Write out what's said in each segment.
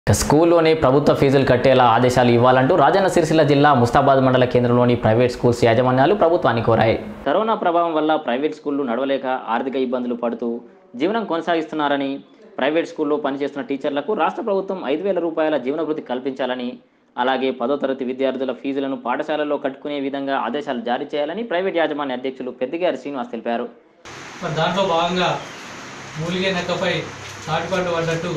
ఇక స్కూల్లోనే ప్రభుత్వ ఫీజులు కట్టేలా ఆదేశాలు ఇవ్వాలంటూ రాజన్న సిరిసిల్ల జిల్లా ముస్తాబాద్ మండల కేంద్రంలోని ప్రైవేట్ స్కూల్స్ యాజమాన్యాలు ప్రభుత్వాన్ని కోరాయి కరోనా ప్రభావం వల్ల ప్రైవేట్ స్కూళ్లు నడవలేక ఆర్థిక ఇబ్బందులు పడుతూ జీవనం కొనసాగిస్తున్నారని ప్రైవేట్ స్కూల్లో పనిచేస్తున్న టీచర్లకు రాష్ట్ర ప్రభుత్వం ఐదు వేల రూపాయల జీవన వృత్తి కల్పించాలని అలాగే పదో తరగతి విద్యార్థుల ఫీజులను పాఠశాలల్లో కట్టుకునే విధంగా ఆదేశాలు జారీ చేయాలని ప్రైవేట్ యాజమాన్య అధ్యక్షులు పెద్దిగారి శ్రీనివాస్ తెలిపారు మరి దాంట్లో భాగంగా మూలిగే నెక్కపై తాటిపండు పడ్డట్టు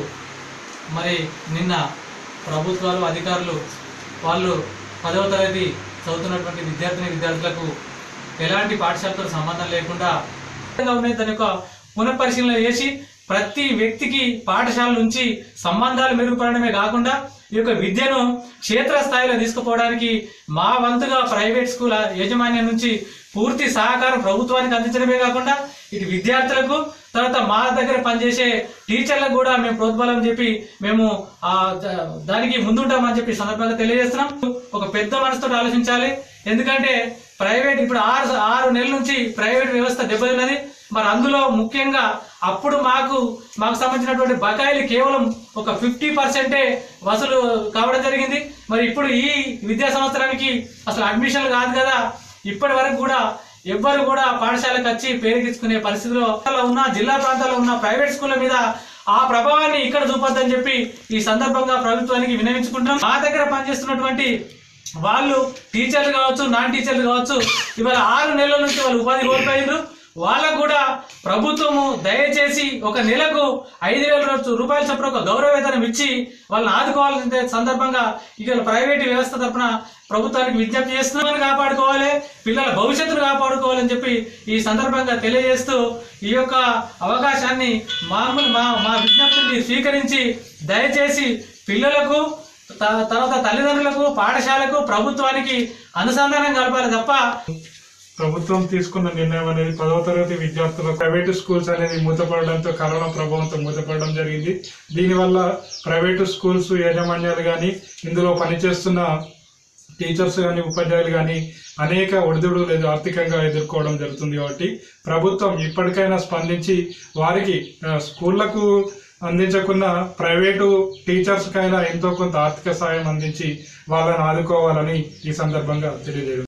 మరి నిన్న ప్రభుత్వాలు అధికారులు వాళ్ళు పదవ తరగతి చదువుతున్నటువంటి విద్యార్థిని విద్యార్థులకు ఎలాంటి పాఠశాలతో సంబంధం లేకుండా ఉన్నాయి దాని యొక్క పునఃపరిశీలన చేసి ప్రతి వ్యక్తికి పాఠశాల నుంచి సంబంధాలు మెరుగుపడడమే కాకుండా ఈ యొక్క విద్యను క్షేత్రస్థాయిలో తీసుకుపోవడానికి మా వంతుగా ప్రైవేట్ స్కూల్ యాజమాన్యం నుంచి పూర్తి సహకారం ప్రభుత్వానికి అందించడమే కాకుండా ఇటు విద్యార్థులకు తర్వాత మా దగ్గర పనిచేసే టీచర్లకు కూడా మేము ప్రోత్బలం చెప్పి మేము ఆ ద- దానికి ముందుంటామని చెప్పి ఈ సందర్భంగా తెలియజేస్తున్నాం ఒక పెద్ద మనసుతో ఆలోచించాలి ఎందుకంటే ప్రైవేట్ ఇప్పుడు ఆరు ఆరు నెలల నుంచి ప్రైవేట్ వ్యవస్థ దెబ్బతిన్నది మరి అందులో ముఖ్యంగా అప్పుడు మాకు మాకు సంబంధించినటువంటి బకాయిలు కేవలం ఒక ఫిఫ్టీ పర్సెంటే వసూలు కావడం జరిగింది మరి ఇప్పుడు ఈ విద్యా సంవత్సరానికి అసలు అడ్మిషన్లు కాదు కదా ఇప్పటి వరకు కూడా ఎవ్వరు కూడా పాఠశాలకు వచ్చి పేరుకిచ్చుకునే పరిస్థితిలో ఉన్న జిల్లా ప్రాంతాల్లో ఉన్న ప్రైవేట్ స్కూళ్ళ మీద ఆ ప్రభావాన్ని ఇక్కడ చూపొద్దని చెప్పి ఈ సందర్భంగా ప్రభుత్వానికి వినవించుకుంటున్నాం మా దగ్గర పనిచేస్తున్నటువంటి వాళ్ళు టీచర్లు కావచ్చు నాన్ టీచర్లు కావచ్చు ఇవాళ ఆరు నెలల నుంచి వాళ్ళు ఉపాధి కోల్పోయారు వాళ్ళకు కూడా ప్రభుత్వము దయచేసి ఒక నెలకు ఐదు వేల రూ- రూపాయల చొప్పున ఒక గౌరవ వేతనం ఇచ్చి వాళ్ళని ఆదుకోవాల్సిన సందర్భంగా ఇక ప్రైవేట్ వ్యవస్థ తరపున ప్రభుత్వానికి విజ్ఞప్తి చేస్తున్నామని కాపాడుకోవాలి పిల్లల భవిష్యత్తును కాపాడుకోవాలని చెప్పి ఈ సందర్భంగా తెలియజేస్తూ ఈ యొక్క అవకాశాన్ని మామూలు మా మా విజ్ఞప్తిని స్వీకరించి దయచేసి పిల్లలకు త- తర్వాత తల్లిదండ్రులకు పాఠశాలకు ప్రభుత్వానికి అనుసంధానం కలపాలి తప్ప ప్రభుత్వం తీసుకున్న నిర్ణయం అనేది పదవ తరగతి విద్యార్థుల ప్రైవేటు స్కూల్స్ అనేది మూతపడడంతో కరోనా ప్రభావంతో మూతపడడం జరిగింది దీనివల్ల ప్రైవేటు స్కూల్స్ యాజమాన్యాలు కానీ ఇందులో పనిచేస్తున్న టీచర్స్ కానీ ఉపాధ్యాయులు కానీ అనేక ఒడిదుడు లేదా ఆర్థికంగా ఎదుర్కోవడం జరుగుతుంది కాబట్టి ప్రభుత్వం ఇప్పటికైనా స్పందించి వారికి ఆ, స్కూళ్లకు అందించకున్న ప్రైవేటు టీచర్స్కైనా ఎంతో కొంత ఆర్థిక సాయం అందించి వాళ్ళని ఆదుకోవాలని ఈ సందర్భంగా తెలియజేయడం